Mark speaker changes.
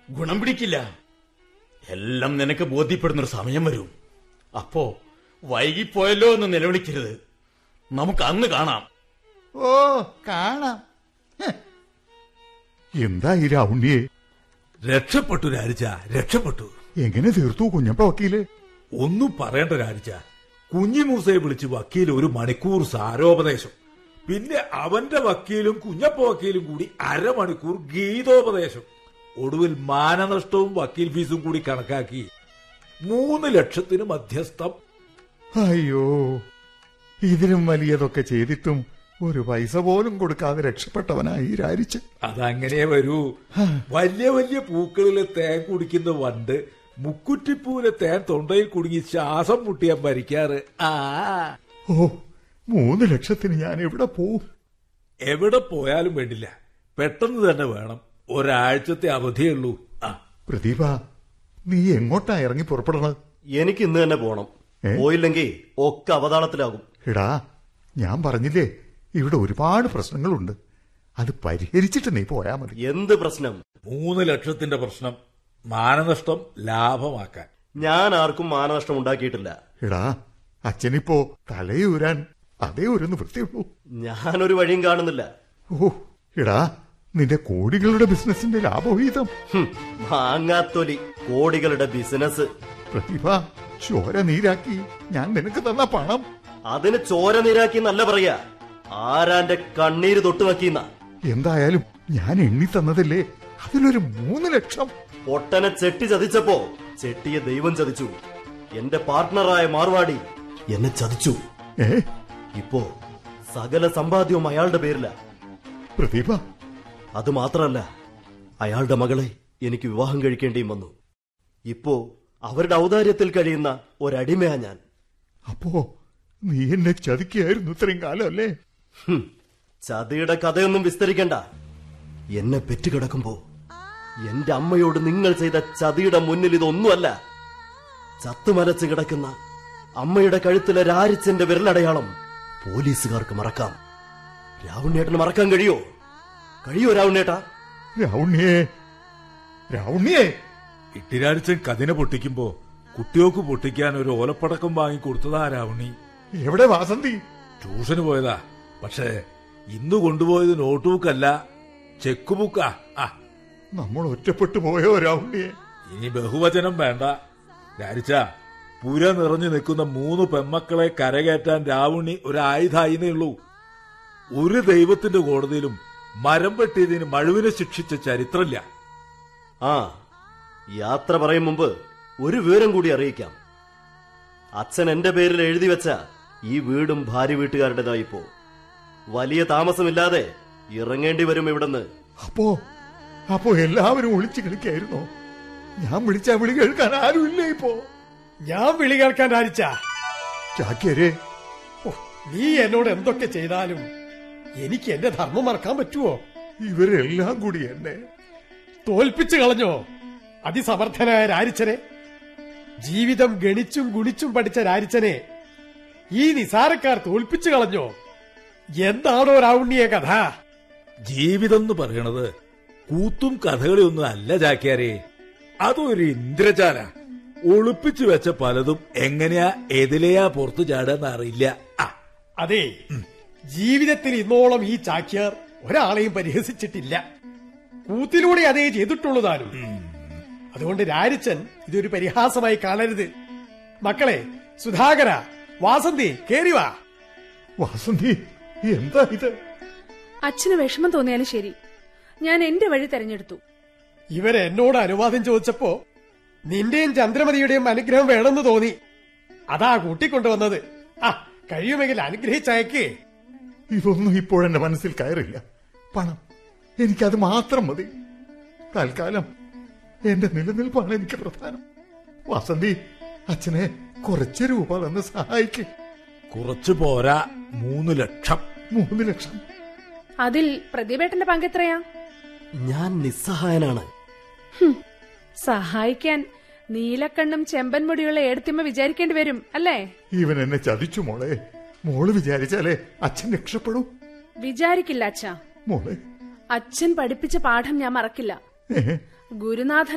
Speaker 1: ഗുണം പിടിക്കില്ല എല്ലാം നിനക്ക് ബോധ്യപ്പെടുന്നൊരു സമയം വരും അപ്പോ വൈകിപ്പോയല്ലോ എന്ന് നിലവിളിക്കരുത് നമുക്ക് അന്ന് കാണാം
Speaker 2: ഓ കാണാം ഹെ. എന്താ ഈ രാവുണ്ണിയെ
Speaker 3: രക്ഷപ്പെട്ടു രാരിച്ച രക്ഷപ്പെട്ടു
Speaker 2: എങ്ങനെ തീർത്തു കുഞ്ഞപ്പ വക്കീല്
Speaker 3: ഒന്നും പറയണ്ട രാരിച്ച കുഞ്ഞിമൂസയെ വിളിച്ച് വക്കീൽ ഒരു മണിക്കൂർ സാരോപദേശം പിന്നെ അവന്റെ വക്കീലും കുഞ്ഞപ്പ വക്കീലും കൂടി അരമണിക്കൂർ ഗീതോപദേശം ഒടുവിൽ മാനനഷ്ടവും വക്കീൽ ഫീസും കൂടി കണക്കാക്കി മൂന്ന് ലക്ഷത്തിന് മധ്യസ്ഥം
Speaker 2: അയ്യോ ഇതിലും വലിയതൊക്കെ ചെയ്തിട്ടും ഒരു പൈസ പോലും കൊടുക്കാതെ രക്ഷപ്പെട്ടവനായി രാരിച്ച്
Speaker 3: അതങ്ങനെ വരൂ വലിയ വലിയ പൂക്കളിലെ തേൻ കുടിക്കുന്ന വണ്ട് മുക്കുറ്റിപ്പൂവിലെ തേൻ തൊണ്ടയിൽ കുടുങ്ങി ശ്വാസം മുട്ടിയാൻ ഭരിക്കാറ് ആ
Speaker 2: ഓ മൂന്ന് ലക്ഷത്തിന് ഞാൻ എവിടെ പോവും
Speaker 3: എവിടെ പോയാലും വേണ്ടില്ല പെട്ടെന്ന് തന്നെ വേണം ഒരാഴ്ചത്തെ അവധിയുള്ളൂ ആ
Speaker 2: പ്രദീപ നീ എങ്ങോട്ടാ ഇറങ്ങി പുറപ്പെടണത്
Speaker 4: എനിക്ക് ഇന്ന് തന്നെ പോണം
Speaker 2: ഏ?
Speaker 4: പോയില്ലെങ്കിൽ ഒക്കെ അവതാളത്തിലാകും
Speaker 2: എടാ ഞാൻ പറഞ്ഞില്ലേ ഇവിടെ ഒരുപാട് പ്രശ്നങ്ങളുണ്ട് അത് പരിഹരിച്ചിട്ട് നീ പോയാ മതി
Speaker 4: എന്ത് പ്രശ്നം
Speaker 3: മൂന്ന് ലക്ഷത്തിന്റെ പ്രശ്നം മാനനഷ്ടം ലാഭമാക്കാൻ
Speaker 4: ഞാൻ ആർക്കും മാനനഷ്ടം ഉണ്ടാക്കിയിട്ടില്ല
Speaker 2: എടാ അച്ഛനിപ്പോ തലയൂരാൻ അതേ ഒരു നിവൃത്തിയുള്ളൂ
Speaker 4: ഞാനൊരു വഴിയും കാണുന്നില്ല
Speaker 2: ഓ എടാ നിന്റെ കോടികളുടെ ബിസിനസിന്റെ ലാഭവിഹിതം
Speaker 4: ഹും, മാങ്ങാത്തൊലി കോടികളുടെ ബിസിനസ്
Speaker 2: പ്രതിഭ ചോര നീരാക്കി ഞാൻ നിനക്ക് തന്ന പണം
Speaker 4: അതിന് ചോര നീരാക്കി നല്ല പറയാ ആരാന്റെ കണ്ണീര് തൊട്ടു നക്കീന്ന
Speaker 2: എന്തായാലും ഞാൻ എണ്ണി തന്നതല്ലേ അതിലൊരു മൂന്ന് ലക്ഷം
Speaker 4: പൊട്ടനെ ചെട്ടി ചതിച്ചപ്പോ ചെട്ടിയെ ദൈവം ചതിച്ചു എന്റെ പാർട്ട്ണറായ മാർവാടി എന്നെ ചതിച്ചു
Speaker 2: ഏ
Speaker 4: ഇപ്പോ സകല സമ്പാദ്യവും അയാളുടെ പേരില
Speaker 2: പ്രതിഭ
Speaker 4: അത് മാത്രമല്ല അയാളുടെ മകളെ എനിക്ക് വിവാഹം കഴിക്കേണ്ടിയും വന്നു ഇപ്പോ അവരുടെ ഔദാര്യത്തിൽ കഴിയുന്ന ഒരടിമയാ ഞാൻ
Speaker 2: അപ്പോ നീ എന്നെ ചതിക്കായിരുന്നു ഇത്രയും കാലം അല്ലേ
Speaker 4: ഹും, ചതിയുടെ കഥയൊന്നും വിസ്തരിക്കണ്ട എന്നെ പെറ്റുകിടക്കുമ്പോ എന്റെ അമ്മയോട് നിങ്ങൾ ചെയ്ത ചതിയുടെ മുന്നിൽ ഇതൊന്നുമല്ല ചത്തുമരച്ച് കിടക്കുന്ന അമ്മയുടെ കഴുത്തിലെ രാരിച്ചന്റെ വിരലടയാളം പോലീസുകാർക്ക് മറക്കാം രാവുണ്ണേട്ടന് മറക്കാൻ കഴിയോ കഴിയോ രാവുണ്ണേട്ടാ
Speaker 2: രാവുണ്ണിയെ രാവുണ്ണിയെ
Speaker 3: ഇട്ടിരാഴ്ചൻ കതിനെ പൊട്ടിക്കുമ്പോ കുട്ടിയോക്ക് പൊട്ടിക്കാൻ ഒരു ഓലപ്പടക്കം വാങ്ങി കൊടുത്തതാ രാവണി
Speaker 2: എവിടെ വാസന്തി
Speaker 3: ട്യൂഷന് പോയതാ പക്ഷേ ഇന്ന് കൊണ്ടുപോയത് നോട്ട് ബുക്കല്ല ചെക്ക് ബുക്കാ ആ
Speaker 2: നമ്മൾ ഒറ്റപ്പെട്ടു പോയോ രാവുണ്ണിയെ
Speaker 3: ഇനി ബഹുവചനം വേണ്ട രാരിച്ച പുര നിറഞ്ഞു നിൽക്കുന്ന മൂന്ന് പെമ്മക്കളെ കരകയറ്റാൻ രാവുണ്ണി ഒരു ആയുധായിനേ ഉള്ളൂ ഒരു ദൈവത്തിന്റെ കോടതിയിലും മരം വെട്ടിയതിന് മഴുവിനെ ശിക്ഷിച്ച ചരിത്രമില്ല
Speaker 4: ആ യാത്ര പറയും മുമ്പ് ഒരു വിവരം കൂടി അറിയിക്കാം അച്ഛൻ എന്റെ പേരിൽ എഴുതി വെച്ച ഈ വീടും ഭാര്യ വീട്ടുകാരുടേതായിപ്പോ വലിയ താമസമില്ലാതെ ഇറങ്ങേണ്ടി വരും ഇവിടുന്ന്
Speaker 2: അപ്പോ അപ്പോ എല്ലാവരും ഒളിച്ചു കളിക്കായിരുന്നോ ഞാൻ വിളിച്ച വിളി കേൾക്കാൻ ആരുമില്ലേ ഇപ്പോ
Speaker 5: ഞാൻ വിളി കേൾക്കാൻ ആരിച്ച
Speaker 2: ചാക്യരെ
Speaker 5: നീ എന്നോട് എന്തൊക്കെ ചെയ്താലും എനിക്ക് എന്റെ ധർമ്മം മറക്കാൻ പറ്റുമോ
Speaker 2: ഇവരെല്ലാം കൂടി എന്നെ
Speaker 5: തോൽപ്പിച്ചു കളഞ്ഞോ അതിസമർത്ഥനായ രാരിച്ചനെ ജീവിതം ഗണിച്ചും ഗുണിച്ചും പഠിച്ച രാരിച്ചനെ ഈ നിസാരക്കാർ തോൽപ്പിച്ചു കളഞ്ഞോ എന്താണോ രാവുണ്ണിയ കഥ
Speaker 3: ജീവിതം എന്ന് പറയണത് കൂത്തും കഥകളിയൊന്നും അല്ല ചാക്യാരെ അതൊരു ഇന്ദ്രജാല ഒളിപ്പിച്ചു വെച്ച പലതും എങ്ങനെയാ എതിലെയാ പുറത്തു ചാടാന്ന് അറിയില്ല ആ
Speaker 5: അതെ ജീവിതത്തിൽ ഇന്നോളം ഈ ചാക്യാർ ഒരാളെയും പരിഹസിച്ചിട്ടില്ല കൂത്തിലൂടെ അതേ ചെയ്തിട്ടുള്ളൂ താനും അതുകൊണ്ട് രാരിച്ചൻ ഇതൊരു പരിഹാസമായി കാണരുത് മക്കളെ സുധാകര വാസന്തി കേറി വാ
Speaker 2: വാസന്തി എന്താ ഇത്
Speaker 6: അച്ഛന് വിഷമം തോന്നിയാലും ശരി ഞാൻ എന്റെ വഴി തെരഞ്ഞെടുത്തു
Speaker 5: ഇവര് എന്നോട് അനുവാദം ചോദിച്ചപ്പോ നിന്റെയും ചന്ദ്രമതിയുടെയും അനുഗ്രഹം വേണമെന്ന് തോന്നി അതാ കൂട്ടിക്കൊണ്ടുവന്നത് ആ കഴിയുമെങ്കിൽ അനുഗ്രഹിച്ചയക്കേ
Speaker 2: ഇതൊന്നും ഇപ്പോഴെന്റെ മനസ്സിൽ കയറില്ല പണം എനിക്കത് മാത്രം മതി തൽക്കാലം എന്റെ നിലനിൽപ്പാണ് എനിക്ക് പ്രധാനം വസന്തി അച്ഛനെ കുറച്ച് രൂപ തന്ന് സഹായിക്കും
Speaker 3: കുറച്ചു പോരാ മൂന്ന് ലക്ഷം
Speaker 2: മൂന്ന് ലക്ഷം
Speaker 6: അതിൽ പ്രതിഭേട്ടന്റെ പങ്കെത്രയാ
Speaker 4: ഞാൻ നിസ്സഹായനാണ്
Speaker 6: സഹായിക്കാൻ നീലക്കണ്ണും ചെമ്പൻമുടിയുള്ള ഏടത്തിമ്മ വിചാരിക്കേണ്ടി വരും അല്ലേ
Speaker 2: ഇവൻ എന്നെ ചതിച്ചു മോളെ മോള് വിചാരിച്ചാലേ അച്ഛൻ രക്ഷപ്പെടൂ
Speaker 6: വിചാരിക്കില്ല അച്ഛാ
Speaker 2: മോളെ
Speaker 6: അച്ഛൻ പഠിപ്പിച്ച പാഠം ഞാൻ മറക്കില്ല
Speaker 2: ഏ
Speaker 6: ഗുരുനാഥൻ